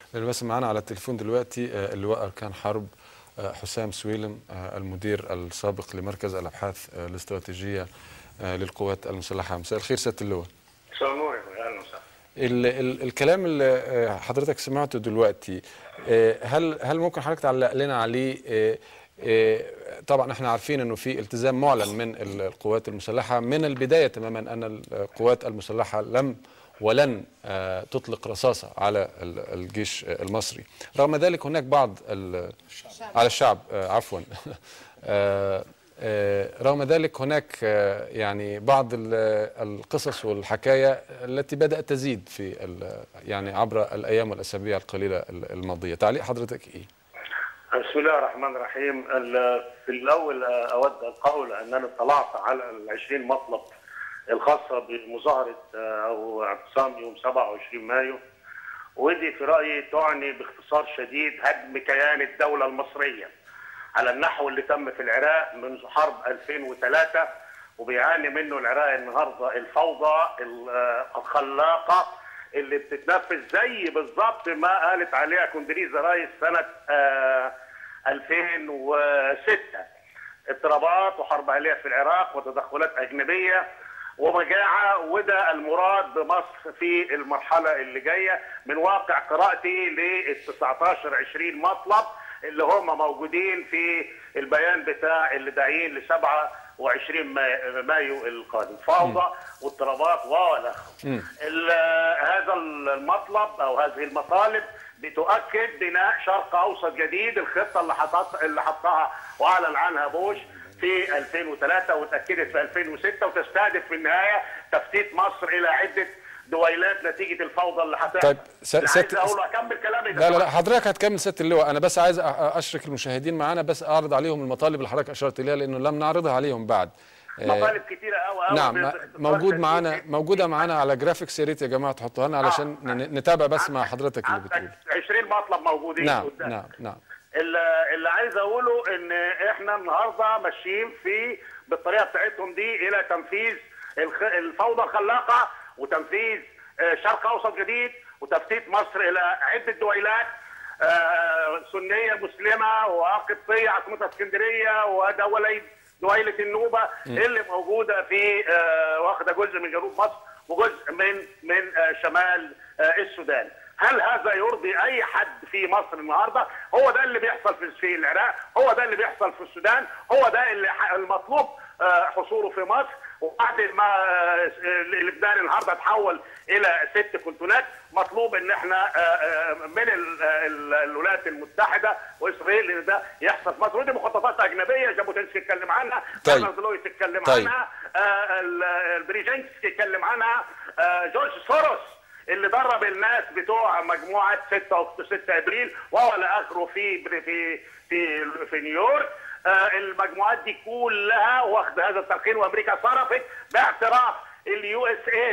اللي بس معانا على التليفون دلوقتي آه، اللواء أركان حرب آه، حسام سويلم آه، المدير السابق لمركز الأبحاث آه، الاستراتيجية آه، للقوات المسلحة مساء الخير سيادة اللواء مساء النور يا فندم. اهلا وسهلا ال ال الكلام اللي آه، حضرتك سمعته دلوقتي آه، هل هل ممكن حضرتك تعلق لنا عليه آه، آه، طبعا احنا عارفين انه في التزام معلن من ال- القوات المسلحه من البدايه تماما ان القوات المسلحه لم ولن آه، تطلق رصاصه على ال- الجيش آه، المصري رغم ذلك هناك بعض ال- على الشعب آه، عفوا آه، آه، رغم ذلك هناك آه، يعني بعض ال- القصص والحكايا التي بدأت تزيد في ال- يعني عبر الأيام والأسابيع القليلة ال- الماضية تعليق حضرتك إيه؟ بسم الله الرحمن الرحيم ال- في الاول اود القول انني اطلعت على ال 20 مطلب الخاصه بمظاهره آه، او اعتصام يوم 27 مايو ودي في رايي تعني باختصار شديد هدم كيان الدوله المصريه على النحو اللي تم في العراق منذ حرب 2003 وبيعاني منه العراق النهارده الفوضى ال- آه، الخلاقه اللي بتتنفذ زي بالظبط ما قالت عليها كوندريزا رايس سنه آه 2006 اضطرابات وحرب اهليه في العراق وتدخلات اجنبيه ومجاعه وده المراد بمصر في المرحله اللي جايه من واقع قراءتي لل 19 20 مطلب اللي هم موجودين في البيان بتاع اللي داعيين ل 27 ما- مايو القادم فوضى واضطرابات والى اخره. ال- هذا المطلب او هذه المطالب بتؤكد بناء شرق اوسط جديد الخطه اللي حطت اللي حطها واعلن عنها بوش في 2003 واتاكدت في 2006 وتستهدف في النهايه تفتيت مصر الى عده دويلات نتيجه الفوضى اللي هتحصل. طيب، س- اللي ست- عايز اقول اكمل كلامي ده لا لا لا حضرتك هتكمل سيادة اللواء أنا بس عايز أ- أ- أشرك المشاهدين معانا بس أعرض عليهم المطالب اللي حضرتك أشرت إليها لأنه لم نعرضها عليهم بعد آه، مطالب كتيره قوي قوي نعم ما- موجود معانا موجودة معانا على جرافيكس يا ريت يا جماعة تحطوها لنا علشان ن- نتابع بس مع حضرتك اللي بتقول عندك 20 مطلب موجودين نعم قدام. نعم نعم اللي اللي عايز اقوله ان احنا النهارده ماشيين في بالطريقه بتاعتهم دي الى تنفيذ الخ- الفوضى الخلاقه وتنفيذ آه، شرق اوسط جديد وتفتيت مصر الى عده دويلات آه، سنيه مسلمه وقبطيه عاصمتها اسكندريه ودولي دويله النوبه اللي موجوده في آه، واخده جزء من جنوب مصر وجزء من من آه، شمال آه، السودان. هل هذا يرضي اي حد في مصر النهارده؟ هو ده اللي بيحصل في في العراق، هو ده اللي بيحصل في السودان، هو ده اللي ح- المطلوب آه، حصوله في مصر وبعد ما آه، لبنان النهارده تحول الى ست كنتونات مطلوب ان احنا آه، آه، من ال- ال- الولايات المتحده واسرائيل ان ده يحصل في مصر ودي مخططات اجنبيه جابوتنسكي اتكلم عنها طيب. برنارد لويس اتكلم طيب. عنها آه، ال- البريجينسكي اتكلم عنها آه، جورج سوروس اللي درب الناس بتوع مجموعه 6 أكت- 6 ابريل وهو اخره في في في في نيويورك آه، المجموعات دي كلها واخده هذا التلقين وامريكا صرفت باعتراف اليو اس ايد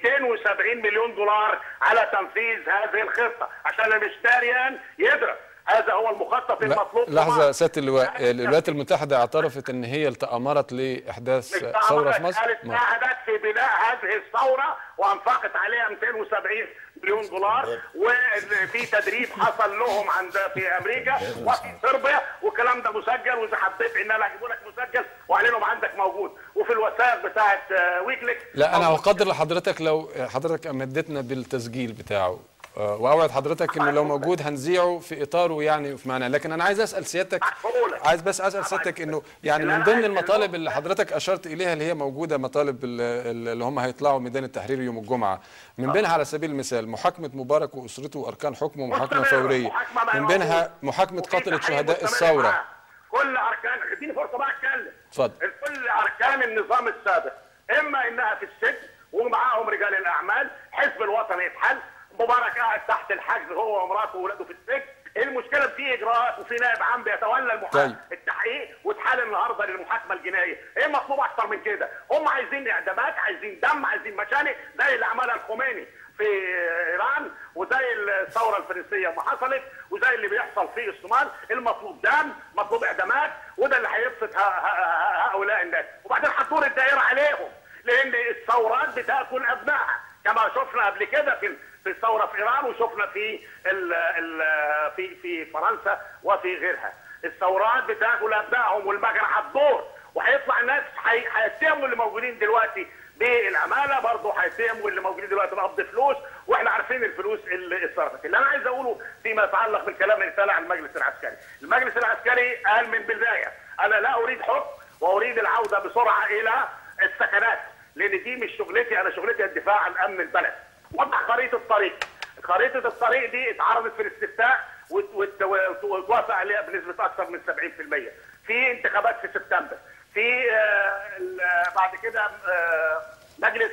270 مليون دولار على تنفيذ هذه الخطه عشان المشتريان يدرس هذا هو المخطط لا المطلوب في لحظة مصر. سيادة اللواء الولايات المتحدة اعترفت ان هي اللي تأمرت لإحداث مش ثورة في تعمدت، مصر قالت ما- ساعدت في بناء هذه الثوره وانفقت عليها 270 مليون دولار وفي تدريب حصل لهم عند في امريكا وفي صربيا والكلام ده مسجل واذا حبيت ان انا اجيبه لك مسجل واعلنهم عندك موجود وفي الوثائق بتاعت آه، ويكليكس لا انا موجود. هقدر لحضرتك لو حضرتك امدتنا بالتسجيل بتاعه آه، واوعد حضرتك انه لو موجود هنذيعه في اطاره يعني في معناه لكن انا عايز اسال سيادتك هقولك. عايز بس اسال سيادتك انه يعني اللي من أنا ضمن عايز المطالب أقوله- اللي حضرتك اشرت اليها اللي هي موجوده مطالب ال- ال- اللي هم هيطلعوا ميدان التحرير يوم الجمعه من بينها على سبيل المثال محاكمه مبارك واسرته واركان حكمه ومحاكمه مستمر. فوريه محاكمة ما من بينها موجود. محاكمه وفي قتله تحقيق شهداء مستمر الثوره معاه. كل اركان اديني فرصه بقى اتكلم اتفضل. كل اركان النظام السابق اما انها في السجن ومعاهم رجال الاعمال حزب الوطني يتحل مبارك قاعد تحت الحجز هو ومراته واولاده في السجن المشكله في اجراءات وفي نائب عام بيتولى المحاكمه طيب. التحقيق واتحال النهارده للمحاكمه الجنائيه ايه مطلوب اكتر من كده هم عايزين اعدامات عايزين دم عايزين مشانق زي اللي عملها الخميني في ايران وزي الثوره الفرنسيه ما حصلت وزي اللي بيحصل في الصومال المطلوب دم مطلوب اعدامات وده اللي هيبسط ه- ه- ه- هؤلاء الناس وبعدين هتدور الدائره عليهم لان الثورات بتاكل ابنائها كما شفنا قبل كده في في الثوره في ايران وشفنا في ال ال في في فرنسا وفي غيرها الثورات بتاكل ابنائهم والمكنه هتدور وهيطلع ناس هي- هيتهموا اللي موجودين دلوقتي بالعماله برضه هيتهموا اللي موجودين دلوقتي بقبض فلوس واحنا عارفين الفلوس اللي اتصرفت اللي انا عايز اقوله فيما يتعلق بالكلام اللي طالع عن المجلس العسكري المجلس العسكري قال من البدايه انا لا اريد حكم واريد العوده بسرعه الى السكنات لان دي مش شغلتي انا شغلتي الدفاع عن امن البلد وضح خريطه الطريق خريطه الطريق دي اتعرضت في الاستفتاء وت- وت- وت- وتوافق عليها بنسبه اكثر من 70% في انتخابات في سبتمبر في آه، ال- بعد كده آه، مجلس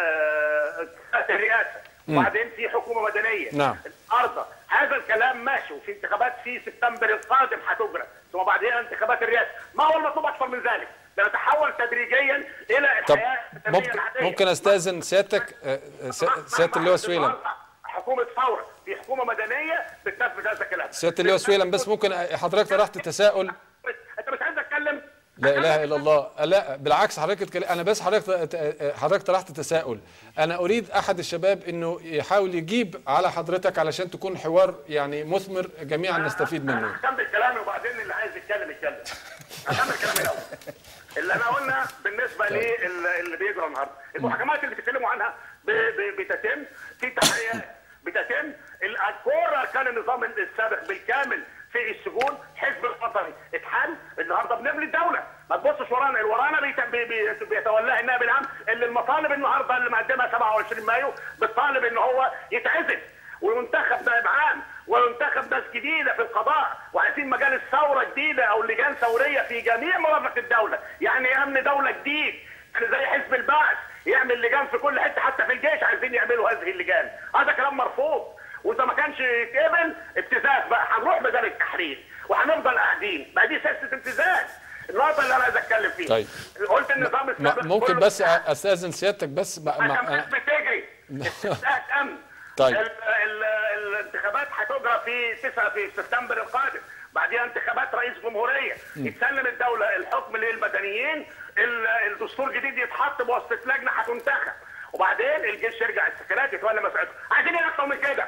آه، الرئاسه وبعدين في حكومه مدنيه نعم. النهارده هذا الكلام ماشي وفي انتخابات في سبتمبر القادم هتجرى ثم بعدها انتخابات الرئاسه ما هو المطلوب اكثر من ذلك بنتحول تدريجيا الى طب الحياه التنمية ممكن العادية. ممكن استاذن سيادتك آه، آه، سي- سياده اللواء سويلم حكومه ثوره في حكومه مدنيه بتنفذ هذا الكلام سياده اللواء سويلم بس ممكن حضرتك طرحت تساؤل انت مش عايز اتكلم لا اله الا الله لا بالعكس حضرتك اتكلم- انا بس حضرتك حضرتك طرحت تساؤل انا اريد احد الشباب انه يحاول يجيب على حضرتك علشان تكون حوار يعني مثمر جميعا نستفيد منه هكمل كلامي وبعدين اللي عايز يتكلم يتكلم هكمل كلامي الاول اللي احنا قلنا بالنسبه للي بيجرى النهارده المحاكمات اللي بتتكلموا عنها ب- ب- بتتم في تحقيقات بتتم ال- كل اركان النظام السابق بالكامل في السجون حزب الوطني اتحل النهارده بنبني الدوله ما تبصش ورانا اللي ورانا بيت- بي- بي- بيتولاها النائب العام اللي المطالب النهارده اللي مقدمها 27 مايو بتطالب ان هو يتعزل وينتخب نائب عام وينتخب ناس جديده في القضاء وعايزين مجالس ثوره جديده او لجان ثوريه في جميع مرافق الدوله يعني امن دوله جديد يعني زي حزب البعث يعمل لجان في كل حته حتى في الجيش عايزين يعملوا هذه اللجان هذا كلام مرفوض واذا ما كانش يتقبل ابتزاز بقى هنروح بدل التحرير وهنفضل قاعدين بقى دي سياسه ابتزاز النقطه اللي انا عايز اتكلم فيها طيب. قلت النظام ما- السابق ممكن كله بس استاذن سيادتك بس مع عشان مع الناس بتجري استفتاءات امن طيب. ال ال الانتخابات هتجرى في 9 في سبتمبر القادم بعدها انتخابات رئيس جمهوريه يتسلم الدوله الحكم للمدنيين ال- الدستور الجديد يتحط بواسطه لجنه هتنتخب وبعدين الجيش يرجع السكنات يتولى مسؤوليته عايزين ايه اكتر من كده؟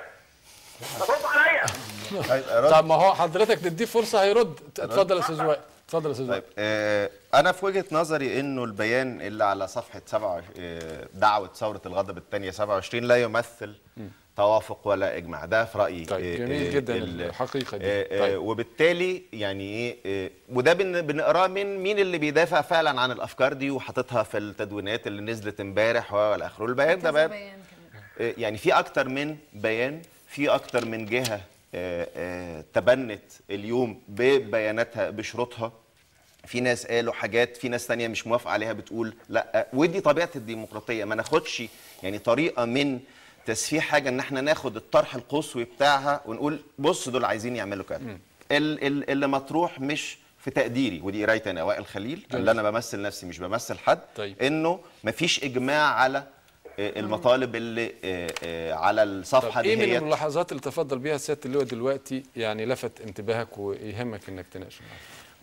طب ردوا عليا طيب رد طب ما هو حضرتك تديه فرصه هيرد اتفضل يا استاذ وائل اتفضل يا استاذ وائل طيب آه انا في وجهه نظري انه البيان اللي على صفحه 7 آه دعوه ثوره الغضب الثانيه 27 لا يمثل توافق ولا اجماع ده في رايي طيب، آه، جميل آه، جدا ال- الحقيقة دي. آه، آه، طيب. وبالتالي يعني ايه آه، وده بن- بنقراه من مين اللي بيدافع فعلا عن الافكار دي وحاططها في التدوينات اللي نزلت امبارح والى اخره البيان ده كذا بيان بيان كمان آه، يعني في اكتر من بيان في اكتر من جهه آه، آه، تبنت اليوم ببياناتها بشروطها في ناس قالوا حاجات في ناس تانية مش موافقة عليها بتقول لا ودي طبيعة الديمقراطية ما ناخدش يعني طريقة من تسفيح حاجة ان احنا ناخد الطرح القصوي بتاعها ونقول بص دول عايزين يعملوا كده ال- ال- اللي مطروح مش في تقديري ودي قرايه انا وائل خليل اللي انا بمثل نفسي مش بمثل حد طيب. انه مفيش اجماع على آه، المطالب اللي آه، آه، على الصفحه طب ايه دي من هي الملاحظات اللي تفضل بيها سياده اللواء دلوقتي يعني لفت انتباهك ويهمك انك تناقشه معانا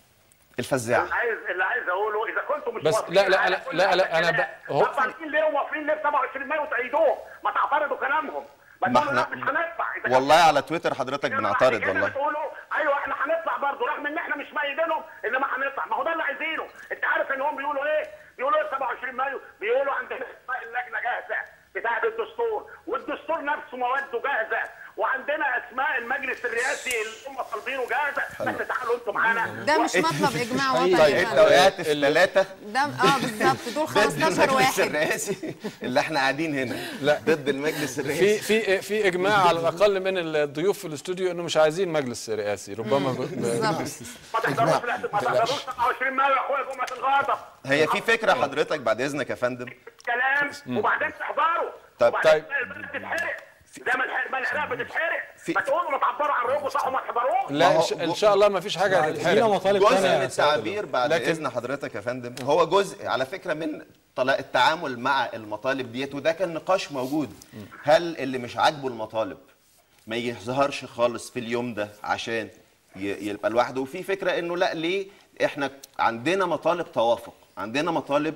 الفزاعه اللي عايز اللي عايز اقوله اذا كنتم مش بس موافقين لا- لا- على لا- كل لا- هذا لا، أنا الكلام، ب- هو- طب موافقين ليه وموافقين ليه في 27 مايو تأيدوه ما تعترضوا كلامهم ما ما تقولوا لا احنا مش هندفع إذا كان- والله على تويتر حضرتك إنما بعد بنعترض كده والله بتقولوا ايوه احنا هنطلع برضه رغم ان احنا مش مأيدينهم انما هنطلع ما هو ده اللي عايزينه انت عارف ان هم بيقولوا ايه؟ بيقولوا ايه 27 مايو بيقولوا عندنا اسماء اللجنه جاهزه بتاعه الدستور والدستور نفسه مواده جاهزه وعندنا اسماء المجلس الرئاسي اللي هم طالبينه جاهزه بس تعالوا انتوا معانا ده مش مطلب اجماع وطني طيب يا انت فندم. وقعت في ال- ثلاثه ده اه بالظبط دول ضد 15 المجلس واحد الرئاسي اللي احنا قاعدين هنا لا. ضد المجلس في الرئاسي في في اجماع على الاقل من الضيوف في الاستوديو انه مش عايزين مجلس رئاسي ربما ب- ب- بالظبط ما تحضروش لا- ما تحضروش 27 مايو يا اخويا جمعه الغضب هي في فكره حضرتك بعد اذنك يا فندم كلام وبعدين تحضروا طب- وبعدين طيب. البلد تتحرق زي ما الح- ما العراق بتتحرق في- ما تقولوا ما تعبروا عن رؤوسكم صح وما تحضروش لا ما هو إن شاء- ان شاء الله ما فيش حاجه لينا هتتحرق مطالب جزء تانية من يا سيادة التعبير بعد لكن- اذن حضرتك يا فندم هو جزء على فكره من طلا- التعامل مع المطالب ديت وده كان نقاش موجود هل اللي مش عاجبه المطالب ما يظهرش خالص في اليوم ده عشان ي- يبقى لوحده وفي فكره انه لا ليه احنا عندنا مطالب توافق عندنا مطالب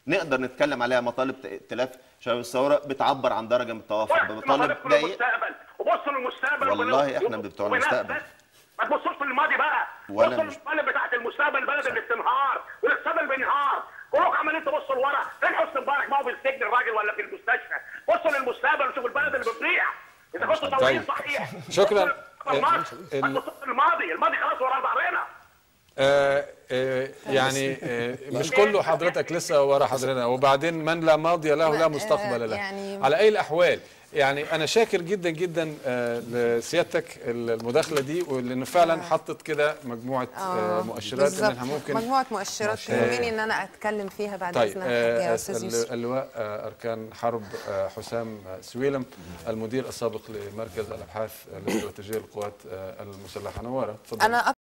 نقدر نتكلم عليها مطالب ت- ائتلاف شباب الثوره بتعبر عن درجه من التوافق بص بمطالب لمطالبكم باقيه للمستقبل وبصوا للمستقبل والله وبن- إحنا وب- بتوع وبنفس. المستقبل. ما تبصوش للماضي بقى وأنا بصوا مش- للمطالب بتاعت المستقبل البلد اللي بتنهار والاقتصاد اللي بينهار كلكم عمالين تبصوا لورا فين حسني مبارك ما هو في السجن الراجل ولا في المستشفى بصوا للمستقبل وشوفوا البلد اللي بتضيع اذا كنتوا طويلين طيب. صحيح شكراً. بصوا للماضي. ال- ما تبصوش للماضي الماضي خلاص ورا ظهرنا آه، آه، يعني آه، مش كله حضرتك لسه ورا حضرنا وبعدين من لا ماضي له لا مستقبل له يعني- على اي الاحوال يعني انا شاكر جدا جدا آه، لسيادتك المداخله دي ولانه فعلا حطت كده مجموعه آه، مؤشرات ان بالظبط. احنا ممكن مجموعه مؤشرات يهمني ان انا اتكلم فيها بعد طيب اذنك آه، يا استاذ يوسف اللواء آه، اركان حرب آه، حسام آه، سويلم المدير السابق لمركز الابحاث الاستراتيجيه للقوات آه، المسلحه نواره تفضل انا